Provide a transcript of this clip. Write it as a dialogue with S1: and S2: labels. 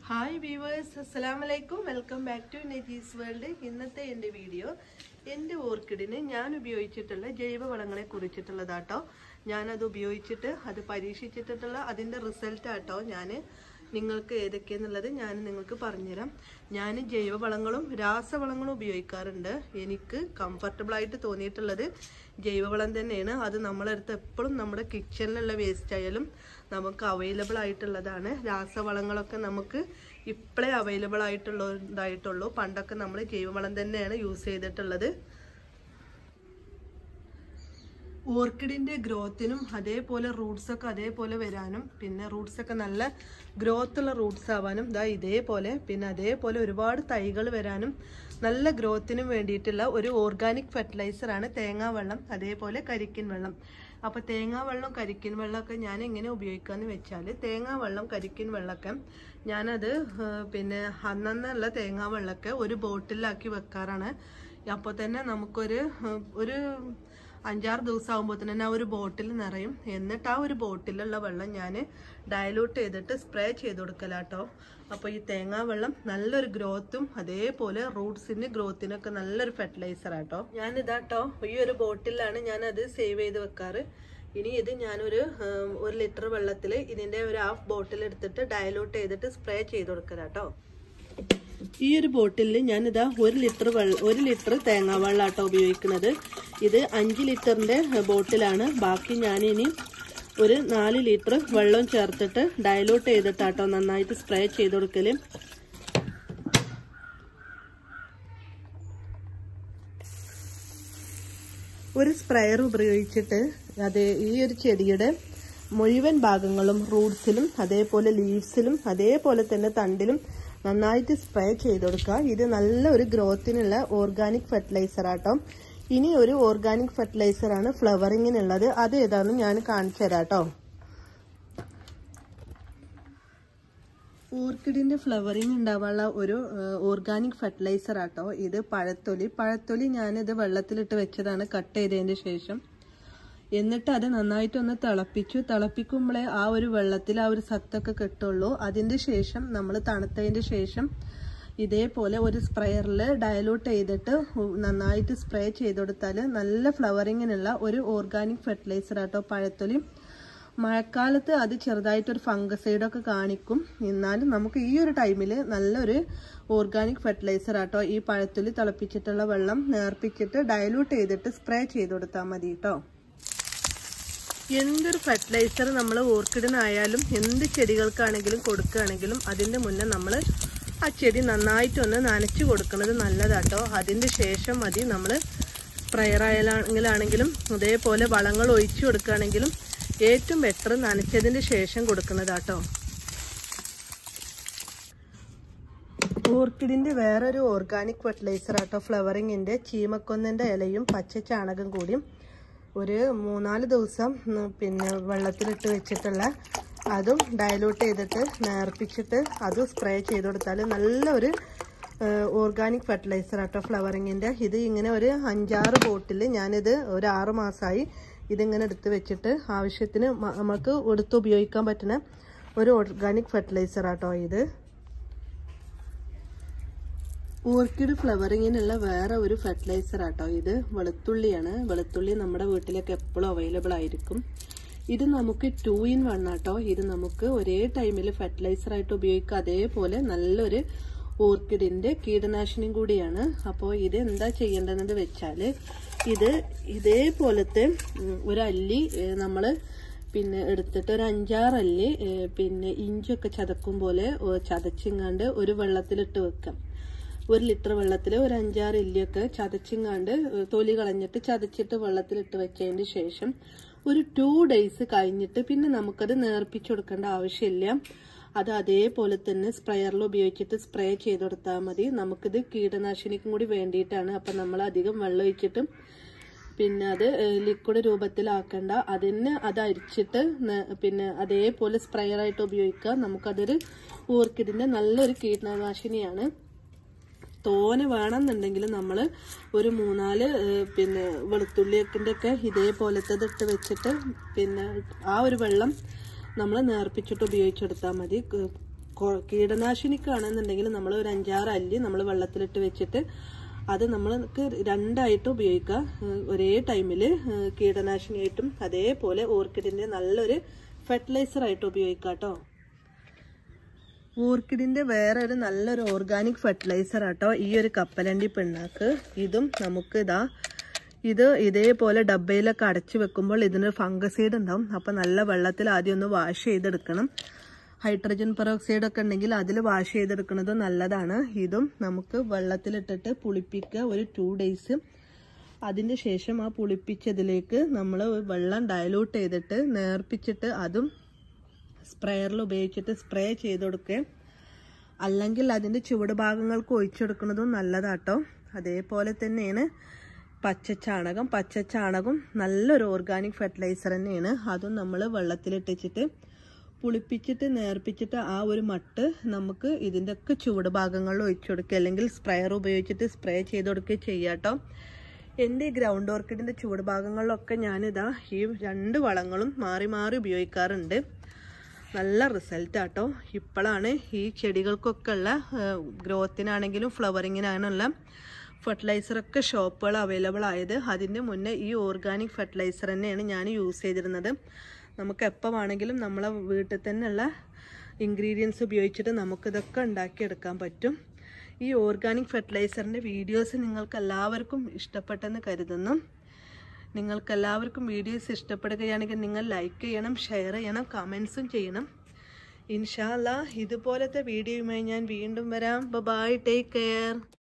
S1: hi viewers അസ്സലാം വലൈക്കും welcome back to Neji's world ഇന്നത്തെ എൻ്റെ വീഡിയോ എൻ്റെ ഓർക്കിഡിന് ഞാൻ ഉപയോഗിച്ചിട്ടുള്ള ജൈവവളങ്ങളെ കുറിച്ചിട്ടുള്ളതാട്ടോ ഞാനത് ഉപയോഗിച്ചിട്ട് അത് പരീക്ഷിച്ചിട്ടുള്ള അതിൻ്റെ റിസൾട്ട് ആട്ടോ ഞാൻ നിങ്ങൾക്ക് ഏതൊക്കെയെന്നുള്ളത് ഞാൻ നിങ്ങൾക്ക് പറഞ്ഞുതരാം ഞാൻ ജൈവവളങ്ങളും രാസവളങ്ങളും ഉപയോഗിക്കാറുണ്ട് എനിക്ക് കംഫർട്ടബിൾ ആയിട്ട് തോന്നിയിട്ടുള്ളത് ജൈവവളം തന്നെയാണ് അത് നമ്മളടുത്ത് എപ്പോഴും നമ്മുടെ കിച്ചണിലുള്ള വേസ്റ്റ് ആയാലും നമുക്ക് അവൈലബിൾ ആയിട്ടുള്ളതാണ് രാസവളങ്ങളൊക്കെ നമുക്ക് ഇപ്പോഴേ അവൈലബിൾ ആയിട്ടുള്ളതായിട്ടുള്ളൂ പണ്ടൊക്കെ നമ്മൾ ജൈവവളം തന്നെയാണ് യൂസ് ചെയ്തിട്ടുള്ളത് ഓർക്കിഡിന്റെ ഗ്രോത്തിനും അതേപോലെ റൂട്ട്സ് ഒക്കെ അതേപോലെ വരാനും പിന്നെ റൂട്ട്സ് ഒക്കെ നല്ല ഗ്രോത്ത് ഉള്ള റൂട്ട്സ് ആവാനും ഇതാ ഇതേപോലെ പിന്നെ അതേപോലെ ഒരുപാട് തൈകൾ വരാനും നല്ല ഗ്രോത്തിനും വേണ്ടിയിട്ടുള്ള ഒരു ഓർഗാനിക് ഫെർട്ടിലൈസർ ആണ് തേങ്ങാ വെള്ളം അതേപോലെ കരിക്കിൻ വെള്ളം അപ്പോൾ തേങ്ങാ വെള്ളം കരിക്കിൻ വെള്ളമൊക്കെ ഞാൻ എങ്ങനെ ഉപയോഗിക്കാന്ന് വെച്ചാൽ തേങ്ങാ വെള്ളം കരിക്കിൻ വെള്ളമൊക്കെ ഞാനത് പിന്നെ അന്നുള്ള തേങ്ങാ വെള്ളമൊക്കെ ഒരു ബോട്ടിലാക്കി വെക്കാറാണ് അപ്പോൾ തന്നെ നമുക്കൊരു ഒരു അഞ്ചാറ് ദിവസം ആകുമ്പോൾ തന്നെ ആ ഒരു ബോട്ടിൽ നിറയും എന്നിട്ട് ആ ഒരു ബോട്ടിലുള്ള വെള്ളം ഞാൻ ഡയലൂട്ട് ചെയ്തിട്ട് സ്പ്രേ ചെയ്ത് കൊടുക്കലാട്ടോ അപ്പോൾ ഈ തേങ്ങാ വെള്ളം നല്ലൊരു ഗ്രോത്തും അതേപോലെ റൂട്ട്സിന് ഗ്രോത്തിനൊക്കെ നല്ലൊരു ഫെർട്ടിലൈസർ ആട്ടോ ഞാൻ ഇതാട്ടോ ഈ ഒരു ബോട്ടിലാണ് ഞാനത് സേവ് ചെയ്ത് വെക്കാറ് ഇനി ഇത് ഞാനൊരു ഒരു ലിറ്റർ വെള്ളത്തിൽ ഇതിൻ്റെ ഒരു ഹാഫ് ബോട്ടിൽ എടുത്തിട്ട് ഡയലൂട്ട് ചെയ്തിട്ട് സ്പ്രേ ചെയ്ത് കൊടുക്കലാട്ടോ ഈ ഒരു ബോട്ടിലിൽ ഞാനിതാ ഒരു ലിറ്റർ വെള്ളം ഒരു ലിറ്റർ തേങ്ങാ വെള്ളമാട്ടോ ഉപയോഗിക്കുന്നത് ഇത് അഞ്ച് ലിറ്ററിന്റെ ബോട്ടിലാണ് ബാക്കി ഞാനിനി ഒരു നാല് ലിറ്റർ വെള്ളം ചേർത്തിട്ട് ഡയലൂട്ട് ചെയ്തിട്ടാട്ടോ നന്നായിട്ട് സ്പ്രേ ചെയ്ത് കൊടുക്കല് ഒരു സ്പ്രെയർ ഉപയോഗിച്ചിട്ട് അത് ഈ ഒരു ചെടിയുടെ മുഴുവൻ ഭാഗങ്ങളും റൂട്ട്സിലും അതേപോലെ ലീവ്സിലും അതേപോലെ തന്നെ തണ്ടിലും നന്നായിട്ട് സ്പ്രേ ചെയ്ത് കൊടുക്കുക ഇത് നല്ല ഒരു ഗ്രോത്തിനുള്ള ഓർഗാനിക് ഫെർട്ടിലൈസർ ആട്ടോ ഇനി ഒരു ഓർഗാനിക് ഫെർട്ടിലൈസർ ആണ് ഫ്ലവറിങ്ങിനുള്ളത് അത് ഏതാണെന്ന് ഞാൻ കാണിച്ചു തരാം കേട്ടോ ഓർക്കിഡിന്റെ ഫ്ലവറിങ് ഉണ്ടാവാനുള്ള ഒരു ഓർഗാനിക് ഫെർട്ടിലൈസർ ആട്ടോ ഇത് പഴത്തൊലി പഴത്തൊലി ഞാനിത് വെള്ളത്തിലിട്ട് വെച്ചതാണ് കട്ട് ചെയ്തതിന് ശേഷം എന്നിട്ട് അത് നന്നായിട്ടൊന്ന് തിളപ്പിച്ചു തിളപ്പിക്കുമ്പോഴേ ആ ഒരു വെള്ളത്തിൽ ആ ഒരു സത്തൊക്കെ കിട്ടുള്ളൂ അതിന്റെ ശേഷം നമ്മൾ തണുത്തതിന്റെ ശേഷം ഇതേപോലെ ഒരു സ്പ്രെയറിൽ ഡയലൂട്ട് ചെയ്തിട്ട് നന്നായിട്ട് സ്പ്രേ ചെയ്ത് കൊടുത്താൽ നല്ല ഫ്ലവറിങ്ങിനുള്ള ഒരു ഓർഗാനിക് ഫെർട്ടിലൈസർ ആട്ടോ പഴത്തൊലി മഴക്കാലത്ത് അത് ചെറുതായിട്ടൊരു ഫംഗസൈഡൊക്കെ കാണിക്കും എന്നാലും നമുക്ക് ഈ ഒരു ടൈമിൽ നല്ലൊരു ഓർഗാനിക് ഫെർട്ടിലൈസർ ആട്ടോ ഈ പഴത്തൊലി തിളപ്പിച്ചിട്ടുള്ള വെള്ളം നേർപ്പിച്ചിട്ട് ഡയലൂട്ട് ചെയ്തിട്ട് സ്പ്രേ ചെയ്ത് കൊടുത്താൽ മതി കേട്ടോ എന്തൊരു ഫെർട്ടിലൈസർ നമ്മൾ ഓർക്കിഡിനായാലും എന്ത് ചെടികൾക്കാണെങ്കിലും കൊടുക്കുകയാണെങ്കിലും അതിൻ്റെ മുന്നേ നമ്മൾ ആ ചെടി നന്നായിട്ടൊന്ന് നനച്ചു കൊടുക്കുന്നത് നല്ലതാട്ടോ അതിൻ്റെ ശേഷം മതി നമ്മൾ സ്പ്രെയർ ആയാലാണെങ്കിലാണെങ്കിലും അതേപോലെ വളങ്ങൾ ഒഴിച്ചു കൊടുക്കുകയാണെങ്കിലും ഏറ്റവും ബെറ്റർ നനച്ചതിന് ശേഷം കൊടുക്കുന്നതാട്ടോ ഓർക്കിഡിന്റെ വേറൊരു ഓർഗാനിക് ഫെർട്ടിലൈസർ ആട്ടോ ഫ്ലവറിങ്ങിന്റെ ചീമക്കൊന്നന്റെ ഇലയും പച്ച ചാണകം കൂടിയും ഒരു മൂന്നാല് ദിവസം പിന്നെ വെള്ളത്തിലിട്ട് വെച്ചിട്ടുള്ള അതും ഡയലൂട്ട് ചെയ്തിട്ട് നേർപ്പിച്ചിട്ട് അതും സ്പ്രേ ചെയ്ത് കൊടുത്താൽ നല്ലൊരു ഓർഗാനിക് ഫെർട്ടിലൈസർ ആട്ടോ ഫ്ലവറിങ്ങിൻ്റെ ഇത് ഇങ്ങനെ ഒരു അഞ്ചാറ് ബോട്ടിൽ ഞാനിത് ഒരു ആറ് മാസമായി ഇതിങ്ങനെ എടുത്ത് വെച്ചിട്ട് ആവശ്യത്തിന് നമുക്ക് എടുത്ത് ഉപയോഗിക്കാൻ പറ്റുന്ന ഒരു ഓർഗാനിക് ഫെർട്ടിലൈസർ ആട്ടോ ഇത് ഓർക്കിഡ് ഫ്ലവറിങ്ങിനുള്ള വേറെ ഒരു ഫെർട്ടിലൈസർ ആട്ടോ ഇത് വെളുത്തുള്ളിയാണ് വെളുത്തുള്ളി നമ്മുടെ വീട്ടിലൊക്കെ എപ്പോഴും അവൈലബിൾ ആയിരിക്കും ഇത് നമുക്ക് ടു ഇൻ വൺ ആട്ടോ ഇത് നമുക്ക് ഒരേ ടൈമിൽ ഫെർട്ടിലൈസർ ആയിട്ട് ഉപയോഗിക്കുക അതേപോലെ നല്ലൊരു ഓർക്കിഡിന്റെ കീടനാശിനിയും കൂടിയാണ് അപ്പോൾ ഇത് എന്താ ചെയ്യേണ്ടതെന്ന് വെച്ചാൽ ഇത് ഇതേപോലത്തെ ഒരു അല്ലി നമ്മൾ പിന്നെ എടുത്തിട്ട് ഒരു അഞ്ചാറ് അല്ലി പിന്നെ ഇഞ്ചൊക്കെ ചതക്കും പോലെ ചതച്ചിങ്ങാണ്ട് ഒരു വെള്ളത്തിലിട്ട് വെക്കാം ഒരു ലിറ്റർ വെള്ളത്തിൽ ഒരു അഞ്ചാറ് ഇല്ലിയൊക്കെ ചതച്ചിങ്ങാണ്ട് തൊലി കളഞ്ഞിട്ട് ചതച്ചിട്ട് വെള്ളത്തിലിട്ട് വെച്ചതിന് ശേഷം ഒരു ടു ഡേയ്സ് കഴിഞ്ഞിട്ട് പിന്നെ നമുക്കത് നേർപ്പിച്ചു കൊടുക്കേണ്ട ആവശ്യമില്ല അത് അതേപോലെ തന്നെ സ്പ്രെയറിൽ ഉപയോഗിച്ചിട്ട് സ്പ്രേ ചെയ്ത് കൊടുത്താൽ മതി നമുക്കിത് കീടനാശിനിക്കും കൂടി വേണ്ടിയിട്ടാണ് അപ്പം നമ്മൾ അധികം വെള്ളം ഒഴിച്ചിട്ട് പിന്നെ അത് ലിക്വിഡ് രൂപത്തിലാക്കണ്ട അതിന് അത് അരിച്ചിട്ട് പിന്നെ അതേപോലെ സ്പ്രെയറായിട്ട് ഉപയോഗിക്കുക നമുക്കതൊരു ഓർക്കിഡിന്റെ നല്ലൊരു കീടനാശിനിയാണ് തോനെ വേണമെന്നുണ്ടെങ്കിൽ നമ്മൾ ഒരു മൂന്നാല് പിന്നെ വെളുത്തുള്ളിയൊക്കെ ഒക്കെ ഇതേപോലത്തെ ഇട്ട് വെച്ചിട്ട് പിന്നെ ആ ഒരു വെള്ളം നമ്മൾ നേർപ്പിച്ചിട്ട് ഉപയോഗിച്ചെടുത്താൽ മതി കൊ- കീടനാശിനിക്കാണെന്നുണ്ടെങ്കിൽ നമ്മൾ ഒരു അഞ്ചാറ് അല്ലി നമ്മൾ വെള്ളത്തിലിട്ട് വെച്ചിട്ട് അത് നമ്മൾക്ക് രണ്ടായിട്ട് ഉപയോഗിക്കാം ഏഹ് ഒരേ ടൈമിൽ കീടനാശിനിയായിട്ടും അതേപോലെ ഓർക്കിഡിന്റെ നല്ലൊരു ഫെർട്ടിലൈസർ ആയിട്ട് ഉപയോഗിക്കാം കേട്ടോ ഓർക്കിഡിന്റെ വേറെ ഒരു നല്ലൊരു ഓർഗാനിക് ഫെർട്ടിലൈസർ ആട്ടോ ഈ ഒരു കപ്പലണ്ടി പിണ്ണാക്ക് ഇതും നമുക്ക് ഇതാ ഇത് ഇതേപോലെ ഡബയിലൊക്കെ അടച്ചു വെക്കുമ്പോൾ ഇതിനൊരു ഫംഗസൈഡ് ഉണ്ടാവും അപ്പം നല്ല വെള്ളത്തിൽ ആദ്യം ഒന്ന് വാഷ് ചെയ്തെടുക്കണം ഹൈഡ്രജൻ പെറോക്സൈഡ് ഒക്കെ ഉണ്ടെങ്കിൽ അതിൽ വാഷ് ചെയ്തെടുക്കുന്നത് നല്ലതാണ് ഇതും നമുക്ക് വെള്ളത്തിലിട്ടിട്ട് പുളിപ്പിക്കുക ഒരു ടു ഡേയ്സ് അതിന് ശേഷം ആ പുളിപ്പിച്ചതിലേക്ക് നമ്മൾ വെള്ളം ഡയലൂട്ട് ചെയ്തിട്ട് നേർപ്പിച്ചിട്ട് അതും സ്പ്രെയറിൽ ഉപയോഗിച്ചിട്ട് സ്പ്രേ ചെയ്ത് കൊടുക്കുക അല്ലെങ്കിൽ അതിൻ്റെ ചുവട് ഭാഗങ്ങൾക്ക് ഒഴിച്ചെടുക്കുന്നതും നല്ലതാട്ടോ അതേപോലെ തന്നെയാണ് പച്ചച്ചാണകം പച്ചച്ചാണകം നല്ലൊരു ഓർഗാനിക് ഫെർട്ടിലൈസർ തന്നെയാണ് അതും നമ്മൾ വെള്ളത്തിലിട്ടിച്ചിട്ട് പുളിപ്പിച്ചിട്ട് നേർപ്പിച്ചിട്ട് ആ ഒരു മട്ട് നമുക്ക് ഇതിൻ്റെ ഒക്കെ ചുവട് ഭാഗങ്ങളിൽ ഒഴിച്ചു കൊടുക്കുക അല്ലെങ്കിൽ സ്പ്രെയർ ഉപയോഗിച്ചിട്ട് സ്പ്രേ ചെയ്ത് കൊടുക്കുക ചെയ്യാട്ടോ എൻ്റെ ഈ ഗ്രൗണ്ട് ഓർക്കിഡിൻ്റെ ചുവട് ഭാഗങ്ങളിലൊക്കെ ഞാനിതാ ഈ രണ്ട് വളങ്ങളും മാറി മാറി ഉപയോഗിക്കാറുണ്ട് നല്ല റിസൾട്ട് ആട്ടോ ഇപ്പോഴാണ് ഈ ചെടികൾക്കൊക്കെ ഉള്ള ഗ്രോത്തിനാണെങ്കിലും ഫ്ലവറിങ്ങിനാണുള്ള ഫെർട്ടിലൈസറൊക്കെ ഷോപ്പുകൾ അവൈലബിൾ ആയത് അതിൻ്റെ മുന്നേ ഈ ഓർഗാനിക് ഫെർട്ടിലൈസർ തന്നെയാണ് ഞാൻ യൂസ് ചെയ്തിരുന്നത് നമുക്ക് എപ്പോൾ വേണമെങ്കിലും നമ്മളെ വീട്ടിൽ തന്നെയുള്ള ഇൻഗ്രീഡിയൻസ് ഉപയോഗിച്ചിട്ട് നമുക്കിതൊക്കെ ഉണ്ടാക്കിയെടുക്കാൻ പറ്റും ഈ ഓർഗാനിക് ഫെർട്ടിലൈസറിൻ്റെ വീഡിയോസ് നിങ്ങൾക്ക് എല്ലാവർക്കും ഇഷ്ടപ്പെട്ടെന്ന് കരുതുന്നു നിങ്ങൾക്ക് എല്ലാവർക്കും വീഡിയോസ് ഇഷ്ടപ്പെടുകയാണെങ്കിൽ നിങ്ങൾ ലൈക്ക് ചെയ്യണം ഷെയർ ചെയ്യണം കമൻസും ചെയ്യണം ഇൻഷാല്ല ഇതുപോലത്തെ വീഡിയോയുമായി ഞാൻ വീണ്ടും വരാം ബൈ ടേക്ക് കെയർ